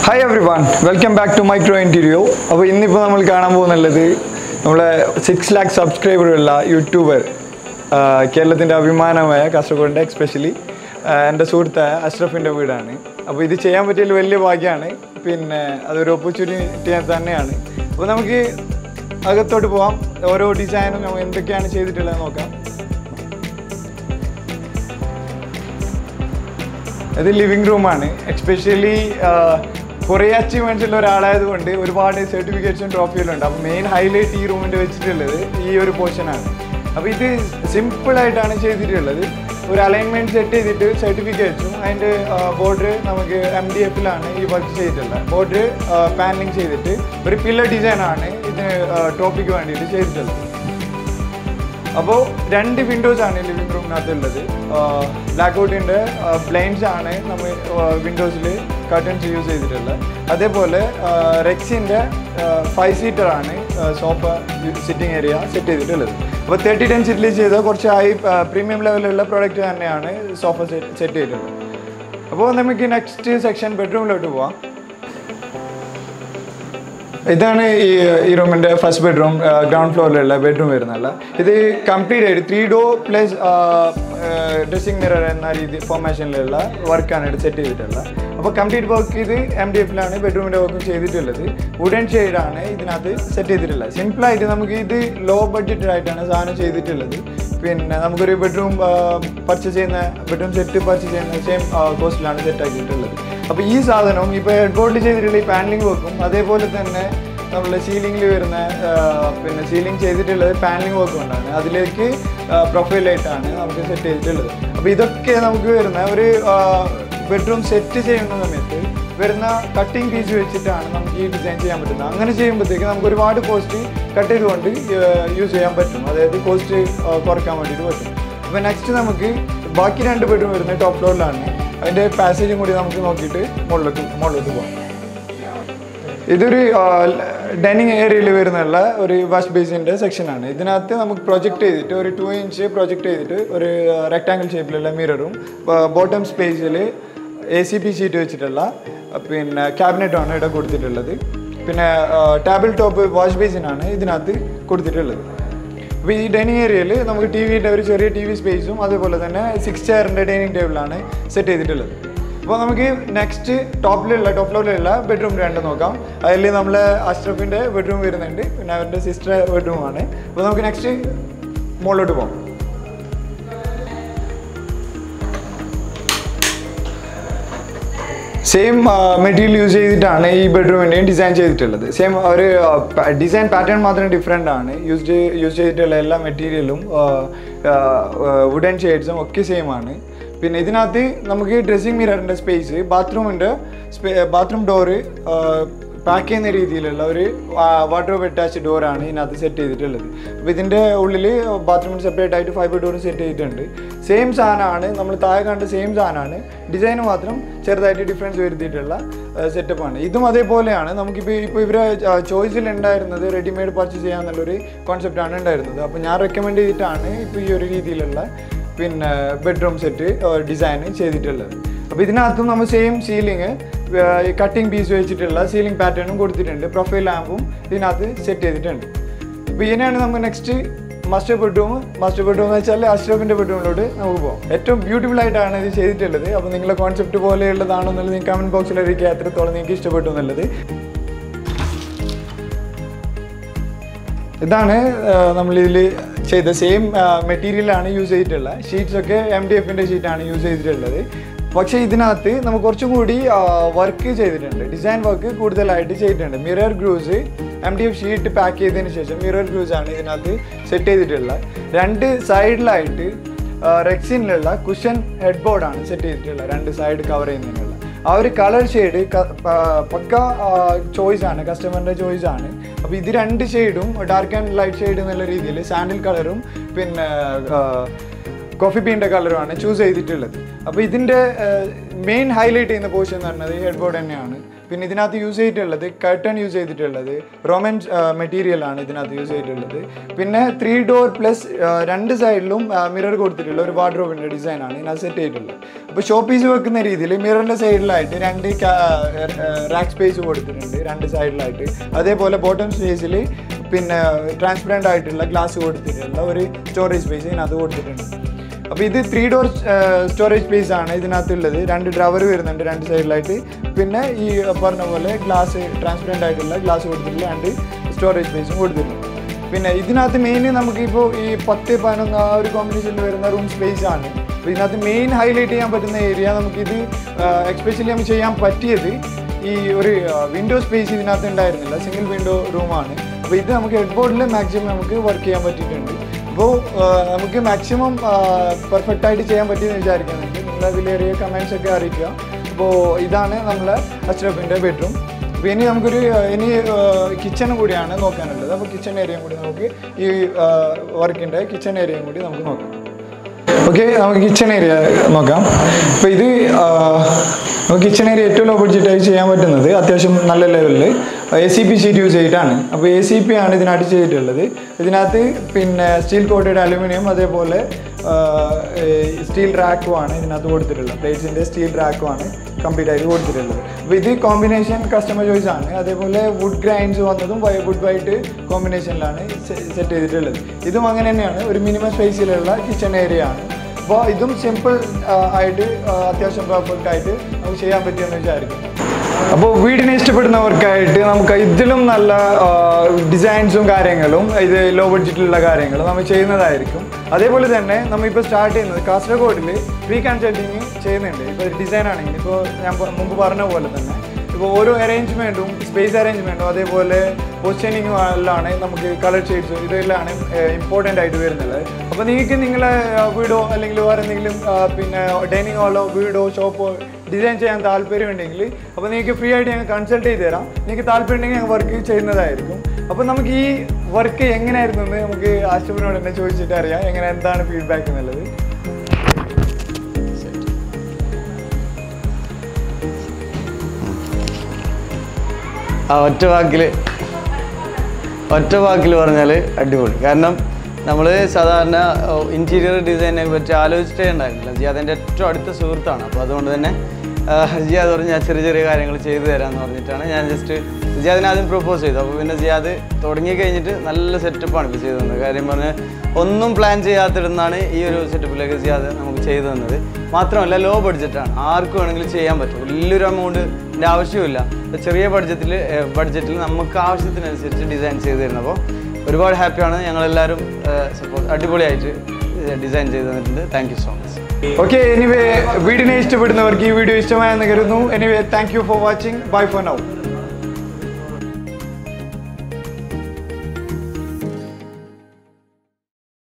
hi everyone welcome back to micro interio അപ്പോൾ ഇന്നിപ്പോൾ നമ്മൾ കാണാൻ പോകുന്നുള്ളത് നമ്മളെ സിക്സ് ലാക്ക് സബ്സ്ക്രൈബറുള്ള യൂട്യൂബർ കേരളത്തിൻ്റെ അഭിമാനമായ കാസർഗോഡിൻ്റെ എക്സ്പെഷ്യലി എൻ്റെ സുഹൃത്തായ അഷ്റഫിൻ്റെ വീടാണ് അപ്പോൾ ഇത് ചെയ്യാൻ പറ്റിയതിൽ വലിയ ഭാഗ്യമാണ് പിന്നെ അതൊരു ഓപ്പർച്യൂണിറ്റി തന്നെയാണ് അപ്പോൾ നമുക്ക് അകത്തോട്ട് പോവാം ഓരോ ഡിസൈനും നമ്മൾ എന്തൊക്കെയാണ് ചെയ്തിട്ടുള്ളത് നോക്കാം ഇത് ലിവിങ് റൂമാണ് എക്സ്പെഷ്യലി കുറേ അച്ചീവ്മെൻറ്റ്സ് ഉള്ള ഒരാളായതുകൊണ്ട് ഒരുപാട് സർട്ടിഫിക്കറ്റ്സും ട്രോഫികളും ഉണ്ട് അപ്പോൾ മെയിൻ ഹൈലൈറ്റ് ഈ റൂമിൻ്റെ വെച്ചിട്ടുള്ളത് ഈ ഒരു പോർഷനാണ് അപ്പോൾ ഇത് സിമ്പിളായിട്ടാണ് ചെയ്തിട്ടുള്ളത് ഒരു അലൈൻമെൻറ്റ് സെറ്റ് ചെയ്തിട്ട് സർട്ടിഫിക്കറ്റ്സും അതിൻ്റെ ബോർഡർ നമുക്ക് എം ഡി എഫിലാണ് ഈ വർക്ക് ചെയ്തിട്ടുള്ളത് ബോർഡർ പാനലിങ് ചെയ്തിട്ട് ഒരു പില്ലർ ഡിസൈനാണ് ഇതിന് ടോപ്പിക്ക് വേണ്ടിയിട്ട് ചെയ്തിട്ടുള്ളത് അപ്പോൾ രണ്ട് വിൻഡോസ് ആണ് ലിവിംഗ് റൂമിനകത്തുള്ളത് ബ്ലാക്ക് ഔട്ടിൻ്റെ ബ്ലൈൻഡ്സ് ആണ് നമ്മൾ വിൻഡോസിൽ കർട്ടൻസ് യൂസ് ചെയ്തിട്ടുള്ളത് അതേപോലെ റെക്സിൻ്റെ ഫൈവ് സീറ്റർ ആണ് സോഫ സിറ്റിംഗ് ഏരിയ സെറ്റ് ചെയ്തിട്ടുള്ളത് അപ്പോൾ തേർട്ടി ടെൻ സീറ്റിൽ ചെയ്ത കുറച്ച് ഹൈ പ്രീമിയം ലെവലിലുള്ള പ്രോഡക്റ്റ് തന്നെയാണ് സോഫ സെറ്റ് ചെയ്തിട്ടുള്ളത് അപ്പോൾ നമുക്ക് നെക്സ്റ്റ് സെക്ഷൻ ബെഡ്റൂമിലോട്ട് പോവാം ഇതാണ് ഈ ഈ റൂമിൻ്റെ ഫസ്റ്റ് ബെഡ്റൂം ഗ്രൗണ്ട് ഫ്ലോറിലുള്ള ബെഡ്റൂം വരുന്നല്ല ഇത് കംപ്ലീറ്റ് ആയിട്ട് three door plus dressing mirror എന്ന രീതി ഫോർമേഷനിലുള്ള വർക്കാണ് ഇത് സെറ്റ് ചെയ്തിട്ടുള്ളത് അപ്പോൾ കംപ്ലീറ്റ് വർക്ക് ഇത് എം ഡി എഫിലാണ് ബെഡ്റൂമിൻ്റെ വർക്കും ചെയ്തിട്ടുള്ളത് വുഡൻ ഷെയ്ഡാണ് ഇതിനകത്ത് സെറ്റ് ചെയ്തിട്ടുള്ളത് സിമ്പിളായിട്ട് നമുക്ക് ഇത് ലോ ബഡ്ജറ്റഡ് ആയിട്ടാണ് സാധനം ചെയ്തിട്ടുള്ളത് പിന്നെ നമുക്കൊരു ബെഡ്റൂം പർച്ചേസ് ചെയ്യുന്ന ബെഡ്റൂം സെറ്റ് പർച്ചേസ് ചെയ്യുന്ന സെയിം കോസ്റ്റിലാണ് സെറ്റ് ആക്കിയിട്ടുള്ളത് അപ്പോൾ ഈ സാധനവും ഇപ്പോൾ ഹെഡ്ബോർഡിൽ ചെയ്തിട്ടുള്ള ഈ പാനലിംഗ് വർക്കും അതേപോലെ തന്നെ നമ്മൾ സീലിംഗിൽ വരുന്ന ആ, പിന്നെ സീലിംഗ് ചെയ്തിട്ടുള്ളത് പാനലിംഗ് വർക്ക് കൊണ്ടാണ് അതിലേക്ക് പ്രൊഫൈലായിട്ടാണ് നമുക്ക് സെറ്റ് ചെയ്തിട്ടുള്ളത് അപ്പോൾ ഇതൊക്കെ നമുക്ക് വരുന്ന ഒരു ബെഡ്റൂം സെറ്റ് ചെയ്യുന്ന സമയത്ത് വരുന്ന കട്ടിംഗ് പീസ് വെച്ചിട്ടാണ് നമുക്ക് ഈ ഡിസൈൻ ചെയ്യാൻ പറ്റുന്നത് അങ്ങനെ ചെയ്യുമ്പോഴത്തേക്ക് നമുക്ക് ഒരുപാട് കോസ്റ്റ് കട്ട് ചെയ്തുകൊണ്ട് യൂസ് ചെയ്യാൻ പറ്റും അതായത് കോസ്റ്റ് കുറയ്ക്കാൻ വേണ്ടിയിട്ട് പറ്റും അപ്പോൾ നെക്സ്റ്റ് നമുക്ക് ബാക്കി രണ്ട് ബെഡ്റൂം വരുന്നത് ടോപ്പ് ഫ്ലോറിലാണ് അതിൻ്റെ പാസേജും കൂടി നമുക്ക് നോക്കിയിട്ട് മുകളിലേക്ക് മുകളിലേക്ക് പോകാം ഇതൊരു ഡൈനിങ് ഏരിയയിൽ വരുന്നുള്ള ഒരു വാഷ് ബേസിൻ്റെ സെക്ഷനാണ് ഇതിനകത്ത് നമുക്ക് പ്രൊജക്റ്റ് ചെയ്തിട്ട് ഒരു ടു ഇഞ്ച് പ്രൊജക്റ്റ് ചെയ്തിട്ട് ഒരു റെക്ടാങ്കിൾ ഷേപ്പിലുള്ള മിററും ബോട്ടം സ്പേസിൽ എ സി പി ഷീറ്റ് വെച്ചിട്ടുള്ള ആ, പിന്നെ ക്യാബിനറ്റാണ് ഇവിടെ കൊടുത്തിട്ടുള്ളത് പിന്നെ ടേബിൾ ടോപ്പ് വാഷ് ബേസിനാണ് ഇതിനകത്ത് കൊടുത്തിട്ടുള്ളത് അപ്പോൾ ഈ ഡൈനിങ് ഏരിയയിൽ നമുക്ക് ടി വിയുടെ ഒരു ചെറിയ ടി വി സ്പേസും അതേപോലെ തന്നെ സിക്സ് ചെയറിൻ്റെ ഡൈനിങ് ടേബിളാണ് സെറ്റ് ചെയ്തിട്ടുള്ളത് അപ്പോൾ നമുക്ക് നെക്സ്റ്റ് ടോപ്പിലുള്ള ടോപ്പ് ഫ്ലോറിലുള്ള ബെഡ്റൂം രണ്ട് നോക്കാം അതിൽ നമ്മൾ അഷ്റഫിൻ്റെ ബെഡ്റൂം വരുന്നുണ്ട് പിന്നെ അവരുടെ സിസ്റ്റർ ബെഡ്റൂമാണ് അപ്പോൾ നമുക്ക് നെക്സ്റ്റ് മുകളിലോട്ട് പോകാം സെയിം മെറ്റീരിയൽ യൂസ് ചെയ്തിട്ടാണ് ഈ ബെഡ്റൂമിൻ്റെയും ഡിസൈൻ ചെയ്തിട്ടുള്ളത് സെയിം ഒരു ഡിസൈൻ പാറ്റേൺ മാത്രം ഡിഫറെൻ്റ് ആണ് യൂസ് യൂസ് ചെയ്തിട്ടുള്ള എല്ലാ മെറ്റീരിയലും വുഡൻ ഷെയ്ഡ്സും ഒക്കെ സെയിം ആണ് പിന്നെ ഇതിനകത്ത് നമുക്ക് ഡ്രസ്സിംഗ് മിററിൻ്റെ സ്പേസ് ബാത്റൂമിൻ്റെ ബാത്റൂം ഡോറ് പാക്ക് ചെയ്യുന്ന രീതിയിലുള്ള ഒരു വാട്ടർ അറ്റാച്ച് ഡോറാണ് ഇതിനകത്ത് സെറ്റ് ചെയ്തിട്ടുള്ളത് അപ്പോൾ ഇതിൻ്റെ ഉള്ളിൽ ബാത്റൂമിന് സെപ്പറേറ്റ് ആയിട്ട് ഫൈബർ ഡോർ സെറ്റ് ചെയ്തിട്ടുണ്ട് സെയിം സാധനമാണ് നമ്മൾ താഴെ കണ്ട സെയിം സാധനമാണ് ഡിസൈൻ മാത്രം ചെറുതായിട്ട് ഡിഫറൻസ് വരുത്തിയിട്ടുള്ള സെറ്റപ്പാണ് ഇതും അതേപോലെയാണ് നമുക്കിപ്പോൾ ഇപ്പോൾ ഇവരെ ചോയ്സിൽ ഉണ്ടായിരുന്നത് റെഡിമെയ്ഡ് പർച്ചേസ് ചെയ്യാന്നുള്ളൊരു കോൺസെപ്റ്റാണ് ഉണ്ടായിരുന്നത് അപ്പോൾ ഞാൻ റെക്കമെൻഡ് ചെയ്തിട്ടാണ് ഇപ്പോൾ ഈ ഒരു രീതിയിലുള്ള പിന്നെ ബെഡ്റൂം സെറ്റ് ഡിസൈൻ ചെയ്തിട്ടുള്ളത് അപ്പോൾ ഇതിനകത്തും നമ്മൾ സെയിം സീലിംഗ് കട്ടിംഗ് പീസ് വെച്ചിട്ടുള്ള സീലിംഗ് പാറ്റേണും കൊടുത്തിട്ടുണ്ട് പ്രൊഫൈൽ ലാമ്പും ഇതിനകത്ത് സെറ്റ് ചെയ്തിട്ടുണ്ട് അപ്പോൾ ഇതിനെയാണ് നമുക്ക് next master bedroom master bedroom എന്ന് വെച്ചാൽ അഷ്റഫിൻ്റെ ബെഡ്റൂമിലോട്ട് നമുക്ക് പോകാം ഏറ്റവും ബ്യൂട്ടിഫുൾ ആയിട്ടാണ് ഇത് ചെയ്തിട്ടുള്ളത് അപ്പോൾ നിങ്ങളുടെ കോൺസെപ്റ്റ് പോലെയുള്ളതാണോ എന്നുള്ളത് നിങ്ങൾക്ക് കമൻറ്റ് ബോക്സിൽ അറിയിക്കുക എത്രത്തോളം നിങ്ങൾക്ക് ഇഷ്ടപ്പെട്ടു എന്നുള്ളത് ഇതാണ് നമ്മൾ ഇതിൽ ചെയ്ത സെയിം മെറ്റീരിയലാണ് യൂസ് ചെയ്തിട്ടുള്ളത് ഷീറ്റ്സ് ഒക്കെ എം ഡി എഫിൻ്റെ ഷീറ്റാണ് യൂസ് ചെയ്തിട്ടുള്ളത് പക്ഷേ ഇതിനകത്ത് നമുക്ക് കുറച്ചും കൂടി വർക്ക് ചെയ്തിട്ടുണ്ട് ഡിസൈൻ വർക്ക് കൂടുതലായിട്ട് ചെയ്തിട്ടുണ്ട് mirror grooves M D F sheet pack ചെയ്തതിന് ശേഷം മിറർ ഗ്രൂസ് ആണ് ഇതിനകത്ത് സെറ്റ് ചെയ്തിട്ടുള്ളത് രണ്ട് സൈഡിലായിട്ട് റെക്സിനിലുള്ള കുഷൻ ഹെഡ് ബോർഡാണ് സെറ്റ് ചെയ്തിട്ടുള്ളത് രണ്ട് സൈഡ് കവർ ചെയ്യുന്നതിനുള്ള ആ ഒരു കളർ ഷെയ്ഡ് പക്ക ചോയ്സ് ആണ് കസ്റ്റമറിൻ്റെ ചോയ്സ് ആണ് അപ്പോൾ ഇത് രണ്ട് ഷെയ്ഡും ഡാർക്ക് ആൻഡ് ലൈറ്റ് ഷെയ്ഡ് എന്നുള്ള രീതിയിൽ സാൻഡിൽ കളറും പിന്നെ കോഫി ബീൻ്റെ കളറുമാണ് ചൂസ് ചെയ്തിട്ടുള്ളത് അപ്പോൾ ഇതിൻ്റെ മെയിൻ ഹൈലൈറ്റ് ചെയ്യുന്ന പോർഷൻ എന്ന് പറഞ്ഞത് ഹെഡ് ബോർഡ് തന്നെയാണ് പിന്നെ ഇതിനകത്ത് യൂസ് ചെയ്തിട്ടുള്ളത് കർട്ടൺ യൂസ് ചെയ്തിട്ടുള്ളത് റോമൻ മെറ്റീരിയൽ ആണ് ഇതിനകത്ത് യൂസ് ചെയ്തിട്ടുള്ളത് പിന്നെ ത്രീ ഡോർ പ്ലസ് രണ്ട് സൈഡിലും മിറർ കൊടുത്തിട്ടുള്ള ഒരു വാർഡ്രോബിൻ്റെ ഡിസൈനാണ് ഇതിനകത്ത് സെറ്റ് ചെയ്തിട്ടുള്ളത് അപ്പോൾ ഷോ പീസ് വെക്കുന്ന രീതിയിൽ മിററിൻ്റെ സൈഡിലായിട്ട് രണ്ട് റാക്ക് സ്പേസ് കൊടുത്തിട്ടുണ്ട് രണ്ട് സൈഡിലായിട്ട് അതേപോലെ ബോട്ടം സ്പേസിൽ പിന്നെ ട്രാൻസ്പെറൻ്റ് ആയിട്ടുള്ള ഗ്ലാസ് കൊടുത്തിട്ടുള്ള ഒരു സ്റ്റോറേജ് സ്പേസ് ഇതിനകത്ത് കൊടുത്തിട്ടുണ്ട് അപ്പോൾ ഇത് ത്രീ ഡോർ സ്റ്റോറേജ് സ്പേസ് ആണ് ഇതിനകത്തുള്ളത് രണ്ട് ഡ്രവർ വരുന്നുണ്ട് രണ്ട് സൈഡിലായിട്ട് പിന്നെ ഈ പറഞ്ഞ പോലെ ഗ്ലാസ് ട്രാൻസ്പെറൻ്റ് ആയിട്ടുള്ള ഗ്ലാസ് കൊടുത്തിട്ടുള്ള രണ്ട് സ്റ്റോറേജ് സ്പേസും കൊടുത്തിട്ടുണ്ട് പിന്നെ ഇതിനകത്ത് മെയിൻ നമുക്കിപ്പോൾ ഈ പത്ത് പതിനൊന്ന് ആ ഒരു കോമ്പിനേഷനിൽ വരുന്ന റൂം സ്പേസ് ആണ് അപ്പോൾ ഇതിനകത്ത് മെയിൻ ഹൈലൈറ്റ് ചെയ്യാൻ പറ്റുന്ന ഏരിയ നമുക്കിത് എക്സ്പെഷ്യലി നമുക്ക് ചെയ്യാൻ പറ്റിയത് ഈ ഒരു വിൻഡോ സ്പേസ് ഇതിനകത്ത് ഉണ്ടായിരുന്നില്ല സിംഗിൾ വിൻഡോ റൂമാണ് അപ്പോൾ ഇത് നമുക്ക് ഹെഡ് ബോർഡിൽ മാക്സിമം നമുക്ക് വർക്ക് ചെയ്യാൻ പറ്റിയിട്ടുണ്ട് അപ്പോൾ നമുക്ക് മാക്സിമം പെർഫെക്റ്റ് ആയിട്ട് ചെയ്യാൻ പറ്റിയെന്ന് വിചാരിക്കുന്നുണ്ട് നിങ്ങൾ അതിലേറിയ കമൻസ് ഒക്കെ അറിയിക്കുക അപ്പോൾ ഇതാണ് നമ്മളെ അഷ്റഫിൻ്റെ ബെഡ്റൂം അപ്പോൾ ഇനി നമുക്കൊരു ഇനി കിച്ചണും കൂടിയാണ് നോക്കാനുള്ളത് അപ്പോൾ കിച്ചൺ ഏരിയയും കൂടി നമുക്ക് ഈ വർക്കിൻ്റെ കിച്ചൺ ഏരിയയും കൂടി നമുക്ക് നോക്കാം ഓക്കെ നമുക്ക് കിച്ചൺ ഏരിയ നോക്കാം അപ്പോൾ ഇത് ആ, നമുക്ക് കിച്ചൺ ഏരിയ ഏറ്റവും ലോ ബഡ്ജറ്റായി ചെയ്യാൻ പറ്റുന്നത് അത്യാവശ്യം നല്ല ലെവലിൽ A C P sheet use ചെയ്തിട്ടാണ് അപ്പോൾ എ സി പി ആണ് ഇതിനകത്ത് ചെയ്തിട്ടുള്ളത് ഇതിനകത്ത് പിന്നെ സ്റ്റീൽ കോട്ടഡ് അലുമിനിയം അതേപോലെ സ്റ്റീൽ റാക്കുമാണ് ഇതിനകത്ത് കൊടുത്തിട്ടുള്ളത് പ്ലേറ്റ്സിൻ്റെ സ്റ്റീൽ റാക്കുമാണ് കംപ്ലീറ്റ് ആയിട്ട് കൊടുത്തിട്ടുള്ളത് അപ്പോൾ ഇത് കോമ്പിനേഷൻ കസ്റ്റമർ ചോയ്സ് ആണ് അതേപോലെ വുഡ് ഗ്രൈൻഡ്സ് വന്നതും വുഡ് വൈറ്റ് കോമ്പിനേഷനിലാണ് സെറ്റ് ചെയ്തിട്ടുള്ളത് ഇതും അങ്ങനെ തന്നെയാണ് ഒരു മിനിമം സ്പേസിലുള്ള കിച്ചൺ ഏരിയ ആണ് അപ്പോൾ ഇതും സിമ്പിൾ ആയിട്ട് ആ, അത്യാവശ്യം പെർഫെക്റ്റ് ആയിട്ട് നമുക്ക് ചെയ്യാൻ പറ്റുമെന്ന് വിചാരിക്കും അപ്പോൾ വീടിനെ ഇഷ്ടപ്പെടുന്നവർക്കായിട്ട് നമുക്ക് ഇതിലും നല്ല ഡിസൈൻസും കാര്യങ്ങളും ഇത് ലോ ബഡ്ജറ്റിലുള്ള കാര്യങ്ങൾ നമ്മൾ ചെയ്യുന്നതായിരിക്കും അതേപോലെ തന്നെ നമ്മളിപ്പോൾ സ്റ്റാർട്ട് ചെയ്യുന്നത് കാസർഗോഡിൽ ഫ്രീ കൺസൾട്ടിങ് ചെയ്യുന്നുണ്ട് ഇപ്പോൾ ഡിസൈൻ ആണെങ്കിൽ ഇപ്പോൾ ഞാൻ പ- മുമ്പ് പറഞ്ഞ പോലെ തന്നെ ഇപ്പോൾ ഓരോ അറേഞ്ച്മെൻറ്റും സ്പേസ് അറേഞ്ച്മെൻറ്റും അതേപോലെ പൊസിഷനിങ്ങും എല്ലാം നമുക്ക് കളർ ഷെയ്ഡ്സും ഇതെല്ലാം ഇമ്പോർട്ടൻ്റ് ആയിട്ട് വരുന്നത് അപ്പോൾ നിങ്ങൾക്ക് നിങ്ങളെ ആ, വീടോ അല്ലെങ്കിൽ വേറെ എന്തെങ്കിലും ആ, പിന്നെ ഡൈനിങ് ഹാളോ വീടോ ഷോപ്പോ ഡിസൈൻ ചെയ്യാൻ താല്പര്യമുണ്ടെങ്കിൽ അപ്പോൾ നിങ്ങൾക്ക് ഫ്രീ ആയിട്ട് ഞങ്ങൾ കൺസൾട്ട് ചെയ്ത് തരാം നിങ്ങൾക്ക് താല്പര്യമുണ്ടെങ്കിൽ ഞങ്ങൾ വർക്ക് ചെയ്യുന്നതായിരിക്കും അപ്പോൾ നമുക്ക് ഈ വർക്ക് എങ്ങനെയായിരുന്നു എന്ന് നമുക്ക് ആശുപത്രിയോട് തന്നെ ചോദിച്ചിട്ട് അറിയാം എങ്ങനെ എന്താണ് ഫീഡ്ബാക്ക് എന്നുള്ളത് ആ ഒറ്റ വാക്കിൽ ഒറ്റ വാക്കിൽ പറഞ്ഞാൽ അടിപൊളി കാരണം നമ്മൾ സാധാരണ ഇൻറ്റീരിയർ ഡിസൈനെ പറ്റി ആലോചിച്ചിട്ടേ ഉണ്ടായിരുന്നില്ല ജിയാദിൻ്റെ ഏറ്റവും അടുത്ത സുഹൃത്താണ് അപ്പോൾ അതുകൊണ്ട് തന്നെ ആ, ജിയാദ് പറഞ്ഞ് ഞാൻ ചെറിയ ചെറിയ കാര്യങ്ങൾ ചെയ്തു തരാമെന്ന് പറഞ്ഞിട്ടാണ് ഞാൻ ജസ്റ്റ് ജിയാദിനെ ആദ്യം പ്രപ്പോസ് ചെയ്തു അപ്പോൾ പിന്നെ ജിയാദ് തുടങ്ങി കഴിഞ്ഞിട്ട് നല്ല സെറ്റപ്പാണ് ഇപ്പോൾ ചെയ്തു തന്നത് കാര്യം പറഞ്ഞാൽ ഒന്നും പ്ലാൻ ചെയ്യാത്തിടുന്നാണ് ഈ ഒരു സെറ്റപ്പിലേക്ക് ജിയാദ് നമുക്ക് ചെയ്തു തന്നത് മാത്രമല്ല ലോ ബഡ്ജറ്റാണ് ആർക്കും വേണമെങ്കിലും ചെയ്യാൻ പറ്റും വലിയൊരു എമൗണ്ടിൻ്റെ ആവശ്യമില്ല ഇപ്പൊ ചെറിയ ബഡ്ജറ്റിൽ ബഡ്ജറ്റിൽ നമുക്ക് ആവശ്യത്തിനനുസരിച്ച് ഡിസൈൻ ചെയ്ത് തരുന്നത് അപ്പോൾ ഒരുപാട് ഹാപ്പിയാണ് ഞങ്ങളെല്ലാവരും സപ്പോസ് അടിപൊളിയായിട്ട് ഡിസൈൻ ചെയ്ത് തന്നിട്ടുണ്ട് thank you so much okay anyway വീടിനെ ഇഷ്ടപ്പെടുന്നവർക്ക് ഈ വീഡിയോ ഇഷ്ടമായെന്ന് കരുതുന്നു anyway thank you for watching bye for now